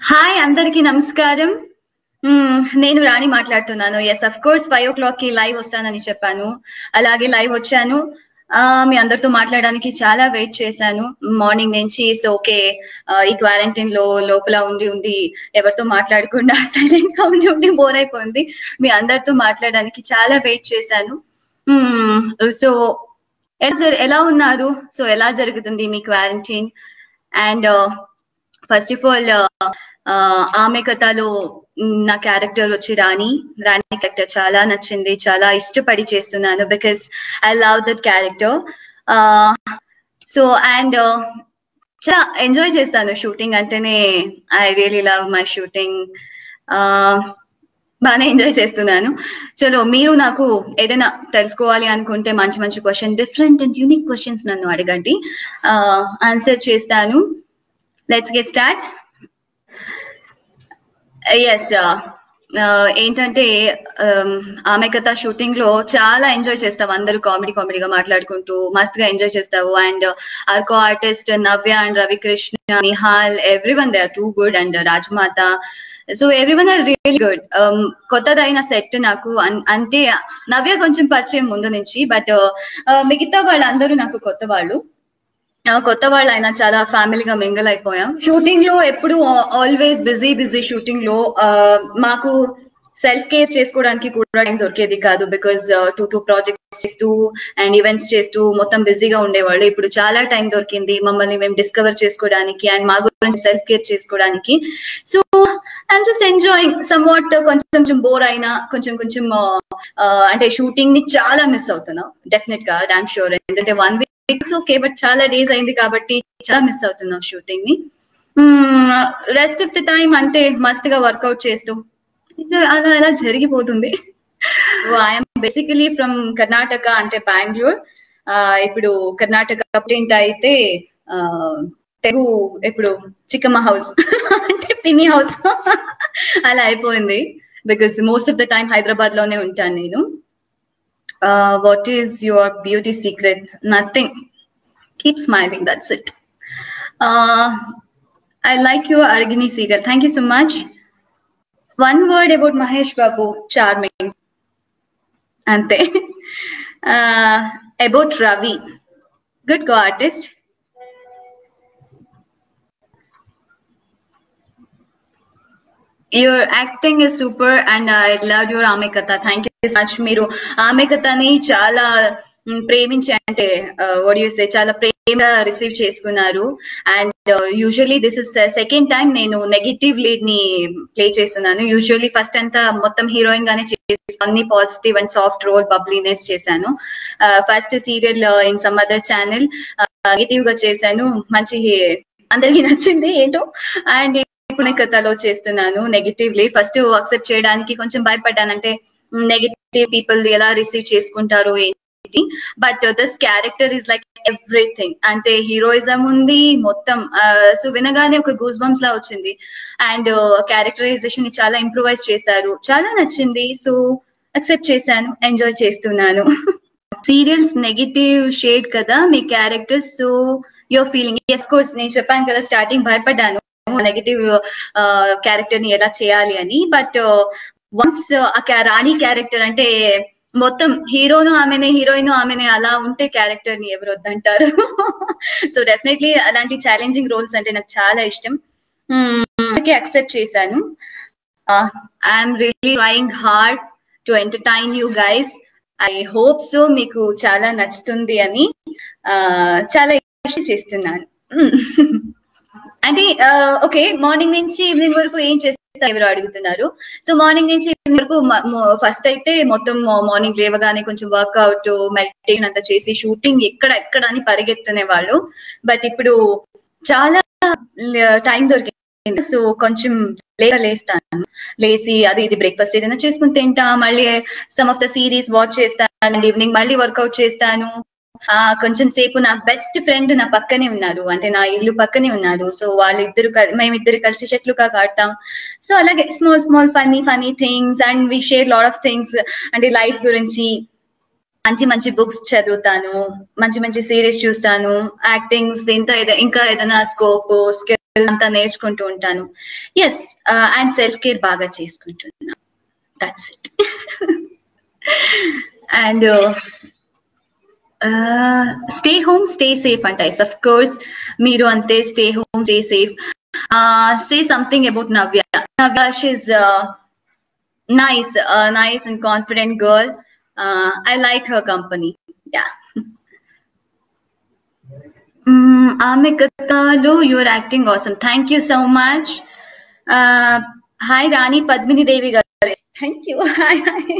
Hi అందరికి నమస్కారం మ్మ్, నేను రాణి మాట్లాడుతున్నాను yes of course five o'clock కి లైవ్ వస్తానని చెప్పాను అలాగే లైవ్ వచ్చాను ఆ, మీ అందరితో మాట్లాడడానికి చాలా వెయిట్ చేశాను మార్నింగ్ నుంచి సో ఓకే ఈ క్వారంటైన్ లో లోపల ఉండి ఉండి ఎవరితో మాట్లాడకుండా సైలెంట్ గా ఉండి ఉండి బోర్ అయిపోయింది మీ అందరితో మాట్లాడడానికి చాలా వెయిట్ చేశాను సో ఎలా ఉన్నారు సో ఎలా జరుగుతుంది మీ quarantine and first of all ఆమె కథలో మ్, నా క్యారెక్టర్ వచ్చి రాణి రాణి క్యారెక్టర్ చాలా నచ్చింది చాలా ఇష్టపడి చేస్తున్నాను because I love that character so and చాలా ఎంజాయ్ చేస్తాను షూటింగ్ అంటేనే I really love my shooting బాగానే ఎంజాయ్ చేస్తున్నాను చలో మీరు నాకు ఏదైనా తెలుసుకోవాలి అనుకుంటే మంచి మంచి question different and unique questions నన్ను అడగండి ఆన్సర్ చేస్తాను లెట్స్ గెట్ స్టార్ట్ ఎస్ ఏంటంటే um, ఆమె కథ షూటింగ్ లో చాలా ఎంజాయ్ చేస్తావు అందరూ కామెడీ కామెడీగా మాట్లాడుకుంటూ మస్తుగా ఎంజాయ్ చేస్తావు అండ్ ఆర్కో artist Navya and Ravikrishna Nihal everyone they are too good and Rajmata so everyone are real good కొత్తదైన సెట్ నాకు అన్- అంటే నవ్య కొంచెం పరిచయం ముందు నుంచి బట్ మిగతా వాళ్ళందరూ నాకు కొత్త వాళ్ళు ఆ, కొత్త వాళ్ళు అయినా చాలా ఫ్యామిలీగా మింగల్ అయిపోయాం షూటింగ్ లో ఎప్పుడు ఆల్వేస్ బిజీ బిజీ షూటింగ్ లో ఆ, మాకు సెల్ఫ్ కేర్ చేసుకోవడానికి కూడా టైం దొరికేది కాదు బికాస్ టూ టూ ప్రాజెక్ట్స్ చేస్తూ అండ్ ఈవెంట్స్ చేస్తూ మొత్తం బిజీగా ఉండేవాళ్ళు ఇప్పుడు చాలా టైం దొరికింది మమ్మల్ని మేము డిస్కవర్ చేసుకోవడానికి అండ్ మా గురించి సెల్ఫ్ కేర్ చేసుకోవడానికి so I'm just enjoying somewhat కొంచెం కొంచెం బోర్ అయినా కొంచెం కొంచెం ఆ, ఆ, అంటే షూటింగ్ ని చాలా మిస్ అవుతున్నాం డెఫినెట్ గా డామ్ షూర్ ఎందుకంటే one week it's okay but చాలా డేస్ అయింది కాబట్టి చాలా మిస్ అవుతున్నాం షూటింగ్ ని రెస్ట్ ఆఫ్ ది టైం అంటే మస్త్ గా వర్కౌట్ చేస్తూ ఇంకా అలా అలా జరిగిపోతుంది ఐఎమ్ బేసికలీ ఫ్రమ్ కర్ణాటక అంటే బెంగళూరు ఇప్పుడు కర్ణాటక ప్రింట్ అయితే ఆ, తెలుగు ఇప్పుడు చిక్కమ్మ హౌస్ అంటే పిన్ని హౌస్ అలా అయిపోయింది because most of the time Hyderabad లోనే ఉంటాను నేను uh, what is your beauty secret? Nothing. Keep smiling. That's it. Uh, I like your Argini serial. Thank you so much. One word about Mahesh Babu. Charming. Ante. Uh, about Ravi. Good go artist. Your acting is super and I love your ఆమె కథ thank you so much మీరు ఆమె కథని చాలా మ్, ప్రేమించి అంటే వడ్ you say చాలా ప్రేమగా రిసీవ్ చేసుకున్నారు and usually this is second time నేను నెగటివ్ లీడ్ ని ప్లే చేస్తున్నాను యూజువలీ ఫస్ట్ అంతా మొత్తం హీరోయిన్ గానే చేసి అన్ని positive and soft role bubbliness చేశాను first serial in some other channel negative గా చేశాను మంచి అందరికి నచ్చింది ఏంటో అండ్ ఇప్పుడు నేను కథలో చేస్తున్నాను నెగిటివ్లీ ఫస్ట్ అక్సెప్ట్ చేయడానికి కొంచెం భయపడ్డానంటే నెగిటివ్ పీపుల్ ఎలా రిసీవ్ చేసుకుంటారు ఏంటి but this character is like everything అంటే హీరోయిజం ఉంది మొత్తం సో వినగానే ఒక గూస్ బంప్స్ లా వచ్చింది అండ్ క్యారెక్టరైజేషన్ ని చాలా ఇంప్రూవైజ్ చేశారు చాలా నచ్చింది సో అక్సెప్ట్ చేశాను ఎంజాయ్ చేస్తున్నాను సీరియల్స్ నెగిటివ్ షేడ్ కదా మీ character so your feeling yes course నేను చెప్పాను కదా స్టార్టింగ్ భయపడ్డాను నెగిటివ్ క్యారెక్టర్ ని ఎలా చేయాలి అని బట్ వన్స్ ఆ ca- రాణి క్యారెక్టర్ అంటే మొత్తం హీరోను ఆమెనే హీరోయిన్ ఆమెనే అలా ఉంటే క్యారెక్టర్ ని ఎవరు వద్దంటారు సో డెఫినెట్లీ అలాంటి ఛాలెంజింగ్ రోల్స్ అంటే నాకు చాలా ఇష్టం అక్సెప్ట్ చేశాను I'm really trying hard to entertain you guys I hope so మీకు చాలా నచ్చుతుంది అని ఆ, చాలా ఇష్టం చేస్తున్నాను అంటే ఓకే మార్నింగ్ నుంచి ఈవినింగ్ వరకు ఏం చేస్తారు ఎవరు అడుగుతున్నారు సో మార్నింగ్ నుంచి ఈవినింగ్ వరకు ఫస్ట్ అయితే మొత్తం మార్నింగ్ లేవగానే కొంచెం వర్కౌట్ మెడిటేషన్ అంతా చేసి షూటింగ్ ఎక్కడ ఎక్కడ అని పరిగెత్తునే వాళ్ళు బట్ ఇప్పుడు చాలా టైం దొరికింది సో కొంచెం లేక లేస్తాను లేచి అది ఇది బ్రేక్ఫాస్ట్ ఏదైనా చేసుకుని తింటా మళ్ళీ some of the series watch చేస్తాను ఈవినింగ్ మళ్ళీ వర్కౌట్ చేస్తాను ఆ కొంచెం సేపు నా బెస్ట్ ఫ్రెండ్ నా పక్కనే ఉన్నారు అంటే నా ఇల్లు పక్కనే ఉన్నారు సో వాళ్ళిద్దరు కల్- మేమిద్దరు కలిసి చెట్లు ఆడతాం సో అలాగే small small funny funny things and we share lot of things అంటే లైఫ్ గురించి మంచి మంచి బుక్స్ చదువుతాను మంచి మంచి సిరీస్ చూస్తాను యాక్టింగ్స్ ఇంకా ఏదైనా ఇంకా ఏదైనా స్కోప్ స్కిల్ అంతా నేర్చుకుంటూ ఉంటాను ఎస్ అండ్ సెల్ఫ్ కేర్ బాగా చేసుకుంటున్నా that's it and stay home stay safe అంట అఫ్ కోర్స్ మీరు అంతే stay home stay safe say something about Navya Navya she's nice nice and confident girl I like her company yeah ఆమె కథలు your acting awesome thank you so much hi Rani Padmini Devi garu thank you hi hi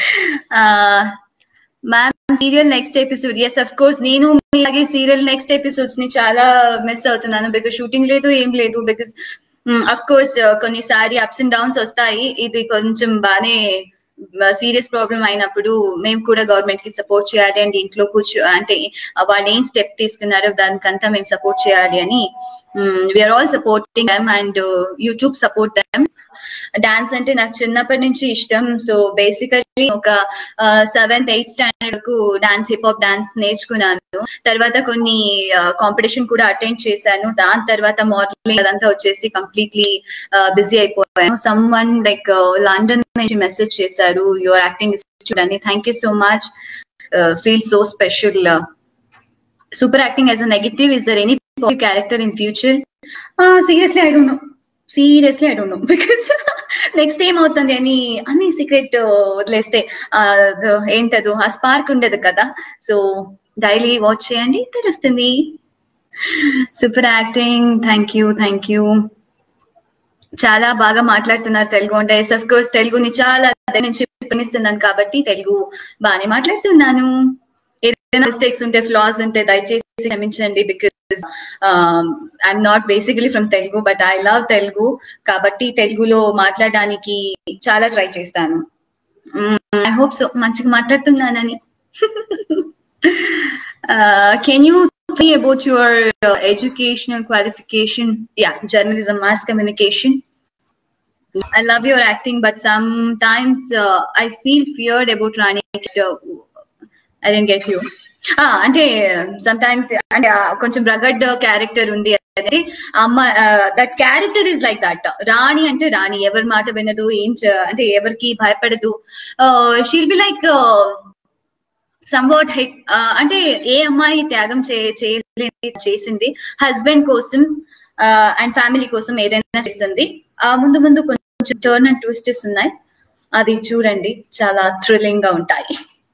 ma'am serial next episode yes of course నేను అలాగే serial next episodes ని చాలా miss అవుతున్నాను because shooting లేదు ఏం లేదు బికాస్ అఫ్ కోర్స్ కొన్నిసారి అప్స్ అండ్ డౌన్స్ వస్తాయి ఇది కొంచెం బానే సీరియస్ ప్రాబ్లం అయినప్పుడు మేము కూడా గవర్నమెంట్ కి సపోర్ట్ చేయాలి అండ్ ఇంట్లో కూర్చో అంటే వాళ్ళు ఏం స్టెప్ తీసుకున్నారో దానికంతా మేము సపోర్ట్ చేయాలి అని we are all supporting them and YouTube support them dance అంటే నాకు చిన్నప్పటి నుంచి ఇష్టం సో బేసికలీ ఒక సెవెంత్ ఎయిత్ స్టాండర్డ్ వరకు డాన్స్ హిప్ హాప్ డాన్స్ నేర్చుకున్నాను తర్వాత కొన్ని కాంపిటీషన్ కూడా అటెండ్ చేశాను దాని తర్వాత మోడలింగ్ అదంతా వచ్చేసి కంప్లీట్లీ బిజీ అయిపోయాను సమ్ వన్ లైక్ లండన్ నుంచి మెసేజ్ చేశారు యువర్ యాక్టింగ్ అని thank you so much feel so special super acting as a negative is there any character in future seriously I don't know seriously I don't know because next ఏమవుతుంది అని అన్ని secret వదిలేస్తే ఏంటదు ఆ spark ఉండదు కదా so daily watch చేయండి తెలుస్తుంది super acting thank you thank you చాలా బాగా మాట్లాడుతున్నారు తెలుగు అంటే అఫ్ కోర్స్ తెలుగుని చాలా నుంచి ప్రేమిస్తున్నాను కాబట్టి తెలుగు బాగానే మాట్లాడుతున్నాను ఏదైనా మిస్టేక్స్ ఉంటే ఫ్లాస్ ఉంటే దయచేసి క్షమించండి because I'm not basically from Telugu but I love Telugu కాబట్టి తెలుగులో మాట్లాడడానికి చాలా ట్రై చేస్తాను ఐ హోప్ సో మంచిగా మాట్లాడుతున్నానని can you about your educational qualification yeah journalism mass communication I love your acting, but sometimes uh, I feel feared about Rani. I didn't get you. అంటే sometimes అంటే కొంచెం rugged character ఉంది అంటే అమ్మ that character is like that Rani అంటే రాణి ఎవరి మాట వినదు ఏం అంటే ఎవరికి భయపడదు షీల్ బి లైక్ సంవాట్ హెట్ అంటే ఏ అమ్మాయి త్యాగం చేయలేదు చేసింది హస్బెండ్ కోసం అండ్ ఫ్యామిలీ కోసం ఏదైనా చేస్తుంది ముందు ముందు కొంచెం టర్న్ అండ్ ట్విస్టెస్ ఉన్నాయి అది చూడండి చాలా థ్రిల్లింగ్ గా ఉంటాయి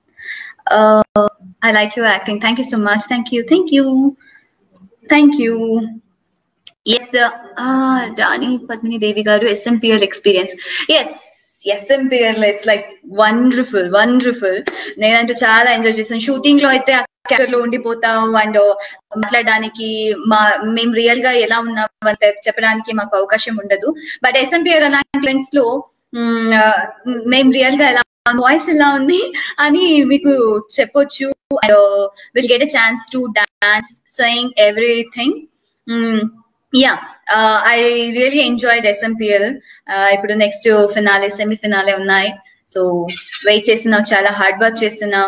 I like your acting thank you so much thank you thank you thank you yes Rani Padmini Devi garu SMPL experience yes SMPL it's like wonderful wonderful నేనంటూ చాలా ఎంజాయ్ చేశాను షూటింగ్ లో అయితే క్యారెక్టర్ లో ఉండిపోతాం అండ్ మాట్లాడడానికి మా మేము రియల్ గా ఎలా ఉన్నాం అంటే చెప్పడానికి మాకు అవకాశం ఉండదు బట్ ఎస్ఎంపిఆర్ అలాంటి ఈవెంట్స్ లో మేము రియల్ గా ఎలా వాయిస్ ఎలా ఉంది అని మీకు చెప్పొచ్చు will get a chance to dance saying everything yeah I really enjoyed SMPL ఇప్పుడు నెక్స్ట్ ఫినాలే సెమీ ఫినాలే ఉన్నాయి సో వెయిట్ చేస్తున్నావు చాలా హార్డ్ వర్క్ చేస్తున్నావు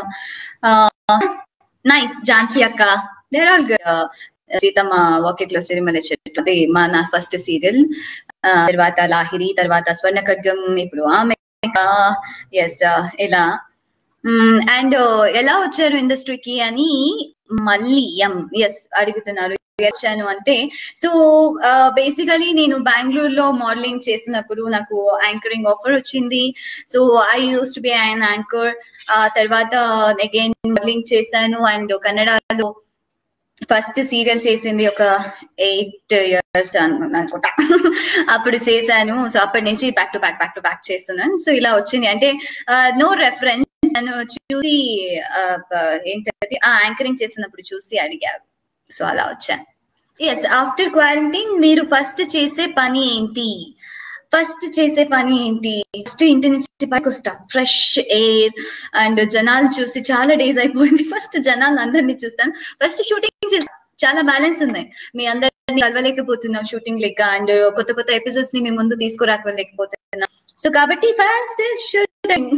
నైస్ ఝాన్సీ అక్క దేర్ ఆల్ గుడ్ సీతమ్మ వాకెట్ లో సిరిమల చెట్టు అది మా నా ఫస్ట్ సీరియల్ తర్వాత లాహిరి తర్వాత స్వర్ణ ఖడ్గం ఇప్పుడు ఆమె ఎస్ ఇలా అండ్ ఎలా వచ్చారు ఇండస్ట్రీకి అని మళ్ళీ ఎం ఎస్ అడుగుతున్నారు వచ్చాను అంటే సో బేసికలీ నేను బెంగళూరులో మోడలింగ్ చేసినప్పుడు నాకు యాంకరింగ్ ఆఫర్ వచ్చింది so I use to be an anchor ఆ తర్వాత అగైన్ మోడలింగ్ చేశాను అండ్ కన్నడలో ఫస్ట్ సీరియల్ చేసింది ఒక ఎయిట్ ఇయర్స్ అనుకుంటా అప్పుడు చేశాను సో అప్పటి నుంచి back to back back to back చేస్తున్నాను సో ఇలా వచ్చింది అంటే నో రెఫరెన్స్ నన్ను చూసి ఏంటది ఆ యాంకరింగ్ చేసినప్పుడు చూసి అడిగారు సో అలా వచ్చాను ఎస్ ఆఫ్టర్ క్వారంటైన్ మీరు ఫస్ట్ చేసే పని ఏంటి ఫస్ట్ చేసే పని ఏంటి ఫస్ట్ ఇంటి నుంచి పైకి వస్తా ఫ్రెష్ ఎయిర్ అండ్ జనాలు చూసి చాలా డేస్ అయిపోయింది ఫస్ట్ జనాలు అందరినీ చూస్తాను ఫస్ట్ షూటింగ్ చేస్తా చాలా బ్యాలెన్స్ ఉన్నాయి మీ అందరినీ కలవలేకపోతున్నాం షూటింగ్ లెక్క అండ్ కొత్త కొత్త ఎపిసోడ్స్ ని మీ ముందు తీసుకురాకలేకపోతున్నాం సో కాబట్టి ఫస్ట్ షూటింగ్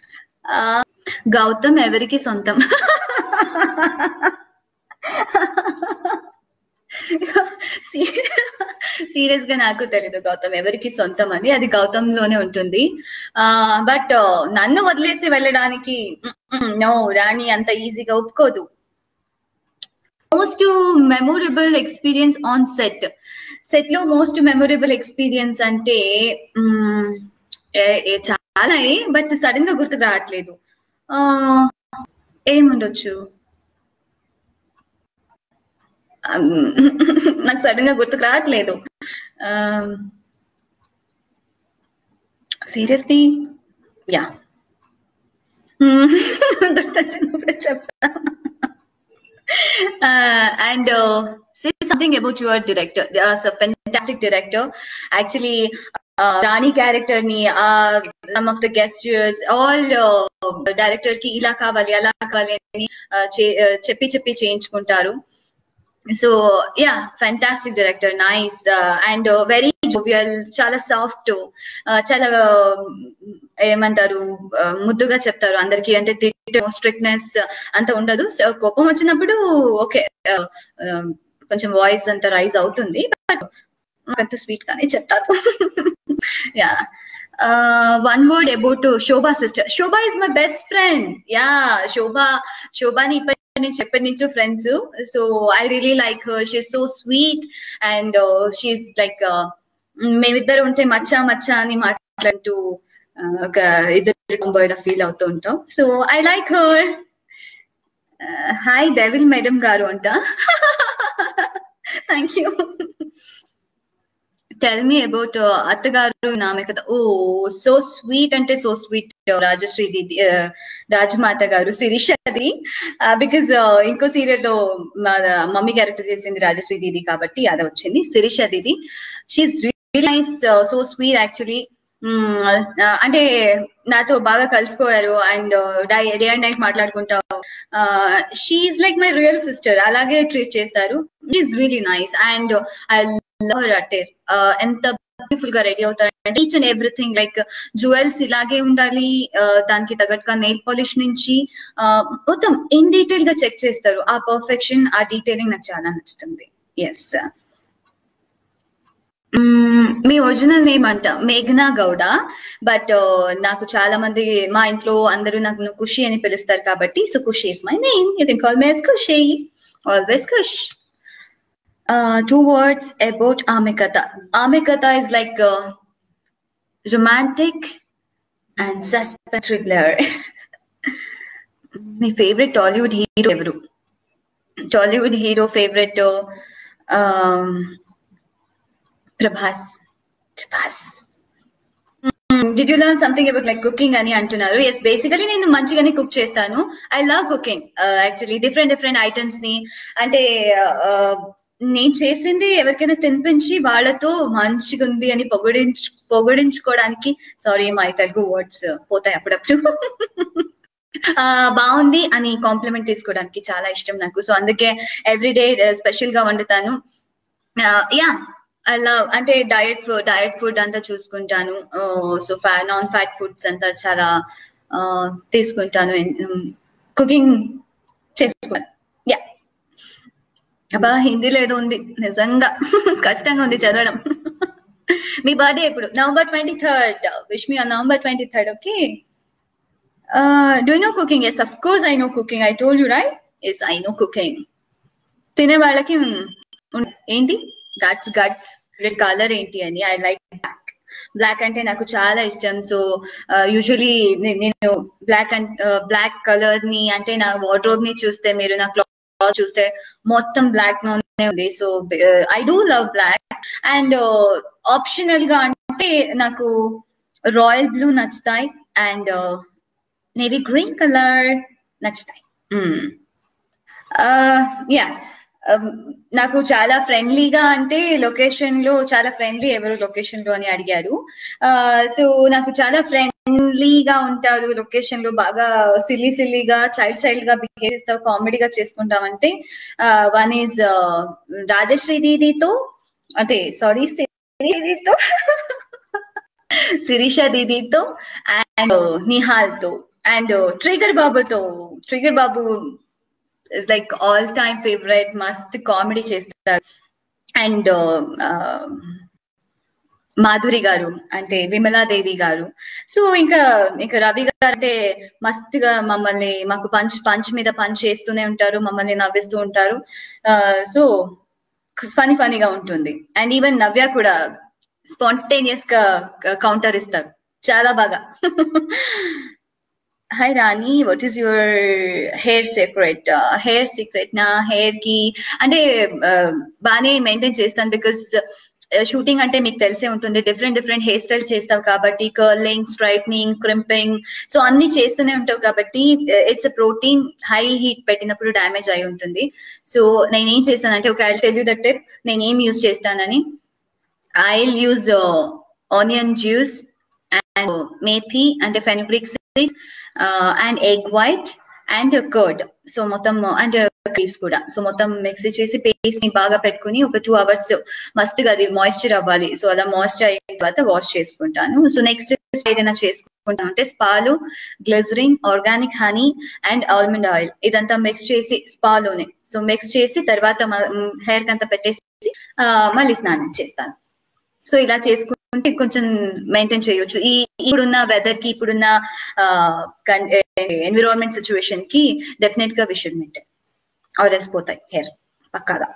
గౌతమ్ ఎవరికి సొంతం సీరియస్ గా నాకు తెలియదు గౌతమ్ ఎవరికి సొంతం అని అది గౌతమ్ లోనే ఉంటుంది బట్ నన్ను వదిలేసి వెళ్ళడానికి నో రాణి అంత ఈజీగా ఒప్పుకోదు most memorable experience on set set లో మోస్ట్ మెమొరబుల్ ఎక్స్పీరియన్స్ అంటే మ్మ్, ఏ- ఏ చాలా బట్ సడన్ గా గుర్తుకు రావట్లేదు ఆ, ఏముండొచ్చు అమ్, నాకు సడన్ గా గుర్తుకు రావట్లేదు సీరియస్లీ యా గుర్తొచ్చినప్పుడు చెప్తా uh, and uh, say something about your director. There's a fantastic director. Actually, uh, Rani character ni, uh, some of the gestures, all uh, director ki ఇలా కావాలి అలా కావాలి అని uh, చే- uh, చెప్పి చెప్పి చేయించుకుంటారు so yeah fantastic director nice and very jovial చాలా సాఫ్ట్ చాలా uh, ఏమంటారు uh, ముద్దుగా చెప్తారు అందరికి అంటే స్ట్రిక్ట్నెస్ అంత ఉండదు So, కోపం వచ్చినప్పుడు ఓకే కొంచెం వాయిస్ అంత రైజ్ అవుతుంది బట్ అంత స్వీట్ గానే చెప్తారు yeah one word about Shobha sister Shobha is my best friend yeah Shobha శోభాని ఇప్పటి నుంచి ఎప్పటి నుంచో friends so I really like she so sweet and she's like మేమిద్దరు ఉంటే మచ్చా మచ్చా అని మాట్లాడుతూ uh, ఒక ఇద్దరు బాయ్ ఫీల్ అవుతూ ఉంటాం so I like her hi devil madam garu అంట thank you tell me about అత్తగారు నామే కదా ఓ సో స్వీట్ అంటే సో స్వీట్ రాజశ్రీ దీది రాజమాత గారు శిరీషది బికాజ్ ఇంకో సీరియల్ లో మా మమ్మీ క్యారెక్టర్ చేసింది రాజశ్రీ దీది కాబట్టి అది వచ్చింది Sirisha didi she's real nice so sweet actually అంటే నాతో బాగా కలిసిపోయారు అండ్ డే అండ్ నైట్ మాట్లాడుకుంటాం she's like my real sister అలాగే ట్రీట్ చేస్తారు she's really nice and I love her అటే ఎంత బ్యూటిఫుల్ గా రెడీ అవుతారంటే each and everything like jewels ఇలాగే ఉండాలి uh, దానికి తగ్గట్టుగా నెయిల్ పాలిష్ నుంచి uh, మొత్తం ఇన్ డీటెయిల్ గా చెక్ చేస్తారు ఆ పర్ఫెక్షన్ ఆ డీటెయిలింగ్ నాకు చాలా నచ్చుతుంది ఎస్ మీ ఒరిజినల్ నేమ్ అంట మేఘనా గౌడ బట్ నాకు చాలా మంది మా ఇంట్లో అందరూ నాకు నువ్వు ఖుషి అని పిలుస్తారు కాబట్టి so Khushi is my name you can call me as Khushi always ఖుష్ టూ వర్డ్స్ అబౌట్ ఆమె కథ ఆమె కథ is like romantic and suspense thriller మీ ఫేవరెట్ టాలీవుడ్ హీరో ఎవరు Tollywood hero favourite Prabhas Prabhas did you learn something about like cooking అని అంటున్నారు yes basically నేను మంచిగానే కుక్ చేస్తాను I love cooking actually different different items ని అంటే uh, నేను చేసింది ఎవరికైనా తినిపించి వాళ్ళతో మంచిగా ఉంది అని పొగడించు పొగడించుకోవడానికి సారీ మై తెలుగు వర్డ్స్ పోతాయి అప్పుడప్పుడు ఆ, బాగుంది అని కాంప్లిమెంట్ తీసుకోవడానికి చాలా ఇష్టం నాకు సో అందుకే ఎవ్రీ డే స్పెషల్ గా వండుతాను యా అలా అంటే డయట్ ఫుడ్ డయట్ ఫుడ్ అంతా చూసుకుంటాను సో ఫ్యా నాన్ ఫ్యాట్ ఫుడ్స్ అంతా చాలా ఆ, తీసుకుంటాను కుకింగ్ చేసుకుంటాను యా అబ్బా హిందీలో ఏదో ఉంది నిజంగా కష్టంగా ఉంది చదవడం మీ బర్త్డే ఎప్పుడు November twenty third wish me November twenty third okay do know cooking yes of course I know cooking I told you right yes I know cooking తినే వాళ్ళకి ఉన్- ఏంటి గట్స్ గట్స్ రెడ్ కలర్ ఏంటి అని I like black black అంటే నాకు చాలా ఇష్టం సో యూజువలీ నేను బ్లాక్ అండ్ బ్లాక్ కలర్ ని అంటే నా వార్డ్రోబ్ ని చూస్తే మీరు నా క్లాత్ చూస్తే మొత్తం బ్లాక్ లోనే ఉంది so I do love black and optional గా అంటే నాకు రాయల్ బ్లూ నచ్చుతాయి అండ్ నేవీ గ్రీన్ కలర్ నచ్చుతాయి యా నాకు చాలా ఫ్రెండ్లీగా అంటే లొకేషన్ లో చాలా ఫ్రెండ్లీ ఎవరు లొకేషన్ లో అని అడిగారు సో నాకు చాలా ఫ్రెండ్లీగా ఉంటారు లొకేషన్ లో బాగా సిల్లీ సిల్లీగా చైల్డ్ చైల్డ్ గా బిహేవ్ చేస్తావు కామెడీగా చేసుకుంటామంటే వన్ ఈజ్ రాజశ్రీ దీదీతో అంటే సారీ దీదీతో శిరీష దీదీతో అండ్ నిహాల్ తో అండ్ ట్రిగర్ బాబుతో trigger Babu is like all time favourite మస్త్ కామెడీ చేస్తారు అండ్ మాధురి గారు అంటే విమలాదేవి గారు సో ఇంకా ఇంకా రవి గారు అంటే మస్తుగా మమ్మల్ని మాకు పంచ్ పంచ్ మీద పంచ్ చేస్తూనే ఉంటారు మమ్మల్ని నవ్విస్తూ ఉంటారు సో ఫనీ ఫనీగా ఉంటుంది అండ్ ఈవెన్ నవ్య కూడా స్పాంటేనియస్ గా కౌంటర్ ఇస్తారు చాలా బాగా hi Rani what is your hair secret hair secret నా హెయిర్ కి అంటే uh, బాగానే మెయింటైన్ చేస్తాను బికాస్ షూటింగ్ అంటే మీకు తెలిసే ఉంటుంది డిఫరెంట్ డిఫరెంట్ హెయిర్ స్టైల్ చేస్తావు కాబట్టి కర్లింగ్ స్ట్రైట్నింగ్ క్రింపింగ్ సో అన్ని చేస్తూనే ఉంటావు కాబట్టి ఇట్స్ ప్రోటీన్ హై హీట్ పెట్టినప్పుడు డ్యామేజ్ అయి ఉంటుంది సో నేను ఏం చేస్తానంటే ఒక I tell you that tip నేను ఏం యూజ్ చేస్తానని I use onion juice and methi అంటే fenugreek seeds and egg white and curd so మొత్తం అండ్ లీవ్స్ కూడా సో మొత్తం మిక్సీ చేసి పేస్ట్ ని బాగా పెట్టుకుని ఒక టూ అవర్స్ మస్తుగా అది మాయిశ్చర్ అవ్వాలి సో అలా మాయిశ్చర్ అయిన తర్వాత వాష్ చేసుకుంటాను సో నెక్స్ట్ ఏదైనా చేసుకుంటాను అంటే స్పాలు glycerin organic honey and almond oil ఇదంతా మిక్స్ చేసి స్పాలోనే సో మిక్స్ చేసి తర్వాత హెయిర్ కంతా పెట్టేసి ఆ, మళ్ళీ స్నానం చేస్తాను సో ఇలా చేసుకుంటే కొంచెం మెయింటైన్ చేయొచ్చు ఈ ఇప్పుడున్న వెదర్ కి ఇప్పుడున్న ఎన్విరాన్మెంట్ సిచ్యువేషన్ కి డెఫినెట్ గా వి షుడ్ మెయింటైన్ ఆరెస్ పోతాయి హెయిర్ పక్కాగా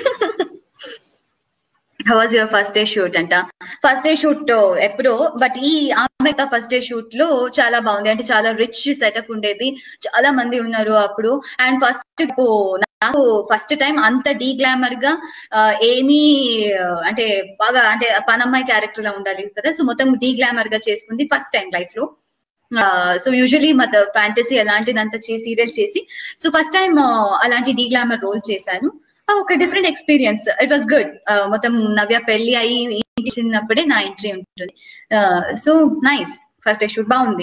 was your first day shoot అంట ఫస్ట్ డే షూట్ ఎప్పుడో బట్ ఈ ఆమె ఫస్ట్ డే షూట్ లో చాలా బాగుంది అంటే చాలా రిచ్ సెటప్ ఉండేది చాలా మంది ఉన్నారు అప్పుడు అండ్ ఫస్ట్ నాకు ఫస్ట్ టైం అంత డీ గ్లామర్ గా ఆ, ఏమీ ఆ, అంటే బాగా అంటే పనమ్మాయి క్యారెక్టర్ లా ఉండాలి కదా సో మొత్తం డీ గ్లామర్ గా చేసుకుంది ఫస్ట్ టైం లైఫ్ లో సో యూజువలీ మత ఫ్యాంటసీ అలాంటిదంతా చేసి సీరియల్ చేసి సో ఫస్ట్ టైం అలాంటి డీ గ్లామర్ రోల్ చేశాను ఆ, ఒక different experience it was good మొత్తం నవ్య పెళ్లి అయ్యి ఇంటి చిన్నప్పుడే నా ఎంట్రీ ఉంటుంది సో నైస్ ఫస్ట్ షూట్ బాగుంది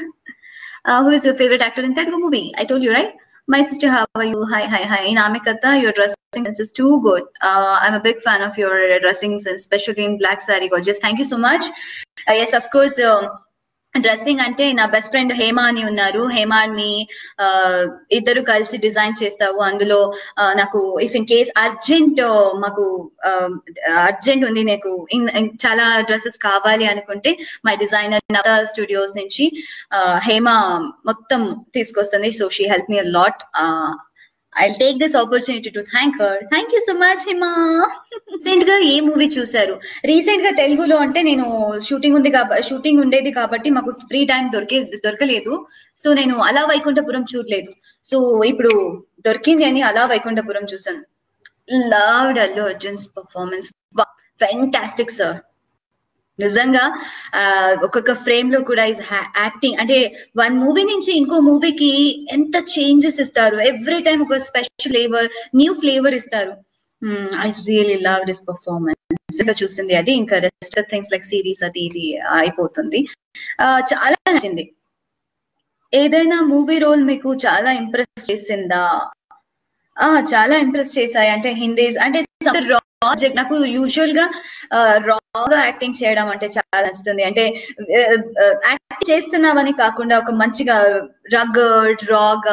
who is your favourite actor in Telugu movie I told you right My sister, how are you? Hi, hi, hi. In Amikata, your dressing sense is too good. Uh, I'm a big fan of your dressing sense, especially in black saree gorgeous. Thank you so much. Uh, yes, of course. Um, dressing అంటే నా best friend Hema అని ఉన్నారు హేమ అని ఆ, ఇద్దరు కలిసి design చేస్తావు అందులో ఆ, నాకు ఇఫ్ ఇన్ కేస్ అర్జెంట్ మాకు అర్జెంట్ ఉంది నాకు ఇన్- ఇన్ చాలా డ్రెస్సెస్ కావాలి అనుకుంటే మై డిజైనర్ స్టూడియోస్ నుంచి ఆ, హేమ మొత్తం తీసుకొస్తుంది so she help me lot I take this opportunity to thank her thank you so much Hima recent గా ఏ మూవీ చూసారు రీసెంట్ గా తెలుగులో అంటే నేను షూటింగ్ ఉంది కాబట్టి షూటింగ్ ఉండేది కాబట్టి మాకు ఫ్రీ టైం దొరికే దొరకలేదు సో నేను అలా వైకుంఠపురం చూడలేదు సో ఇప్పుడు దొరికింది అని అలా వైకుంఠపురం చూసాను loved Allu Arjun's performance fantastic sir నిజంగా ఆ, ఒక్కొక్క ఫ్రేమ్ లో కూడా ఇస్ యాక్టింగ్ అంటే వన్ మూవీ నుంచి ఇంకో మూవీకి ఎంత చేంజెస్ ఇస్తారు ఎవ్రీ టైం ఒక స్పెషల్ ఫ్లేవర్ న్యూ ఫ్లేవర్ ఇస్తారు I really love this performance ఇంకా చూసింది అది ఇంకా రెస్ట్ థింగ్స్ లైక్ సిరీస్ అది ఇది అయిపోతుంది ఆ, చాలా నచ్చింది ఏదైనా మూవీ రోల్ మీకు చాలా ఇంప్రెస్ చేసిందా ఆ చాలా ఇంప్రెస్ చేశాయి అంటే హిందీస్ అంటే ప్రాజెక్ట్ నాకు యూజువల్ గా రాగా యాక్టింగ్ చేయడం అంటే చాలా నచ్చుతుంది అంటే యాక్టింగ్ చేస్తున్నామని కాకుండా ఒక మంచిగా రగడ్ రాగా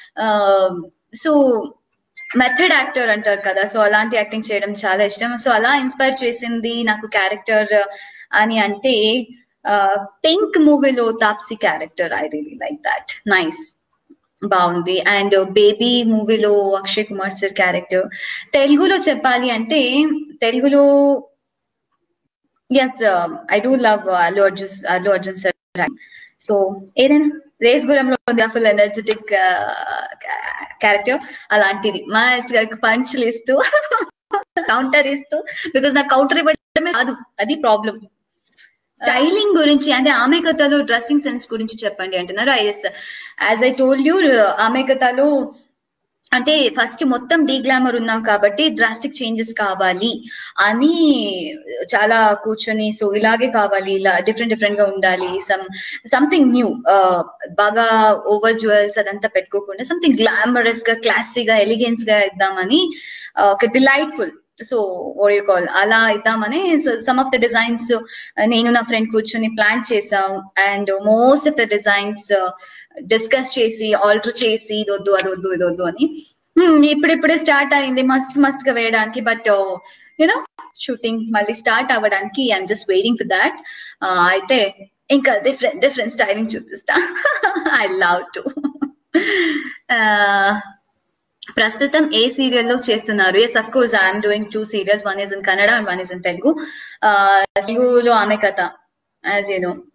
సో మెథడ్ యాక్టర్ అంటారు కదా సో అలాంటి యాక్టింగ్ చేయడం చాలా ఇష్టం సో అలా ఇన్స్పైర్ చేసింది నాకు క్యారెక్టర్ అని అంటే పింక్ మూవీలో Taapsee character I really like that nice బాగుంది అండ్ బేబీ మూవీలో అక్షయ్ కుమార్ సార్ క్యారెక్టర్ తెలుగులో చెప్పాలి అంటే తెలుగులో yes I do love Allu Arjun Allu Arjun sir so ఏదైనా రేస్ గురంలో ఫుల్ ఎనర్జెటిక్ క్యారెక్టర్ అలాంటిది మా పంచ్లు ఇస్తూ కౌంటర్ ఇస్తూ బికాస్ నాకు కౌంటర్ ఇవ్వడమే కాదు అది ప్రాబ్లం స్టైలింగ్ గురించి అంటే ఆమె కథలో డ్రెస్సింగ్ సెన్స్ గురించి చెప్పండి అంటున్నారు is as I told you ఆమె కథలో అంటే ఫస్ట్ మొత్తం డీ గ్లామర్ ఉన్నాం కాబట్టి డ్రాస్టిక్ చేంజెస్ కావాలి అని చాలా కూర్చొని సో ఇలాగే కావాలి ఇలా డిఫరెంట్ డిఫరెంట్ గా ఉండాలి సమ్ సంథింగ్ న్యూ బాగా ఓవర్ జ్యువెల్స్ అదంతా పెట్టుకోకుండా సంథింగ్ గ్లామరస్ గా క్లాసీగా ఎలిగెన్స్ గా ఇద్దామని ఆ, ఒక delightful so or you call అలా ఇద్దామని సమ్ ఆఫ్ ద డిజైన్స్ నేను నా ఫ్రెండ్ కూర్చొని ప్లాన్ చేసాం and most of the designs discuss చేసి ఆల్టర్ చేసి ఇది వద్దు అది వద్దు ఇది వద్దు అని Hmm, ఇప్పుడిప్పుడే స్టార్ట్ అయింది మస్త్ మస్త్ గా వేయడానికి బట్ యూనో షూటింగ్ మళ్ళీ స్టార్ట్ అవ్వడానికి I'm just waiting for that అయితే ఇంకా డిఫరెంట్ డిఫరెంట్ స్టైలింగ్ చూపిస్తా ఐ లవ్ టు ప్రస్తుతం ఏ సీరియల్లో చేస్తున్నారు yes of course I'm doing two serials one is in Kannada and one is in Telugu తెలుగులో ఆమె కథ యాజ్ యూ నో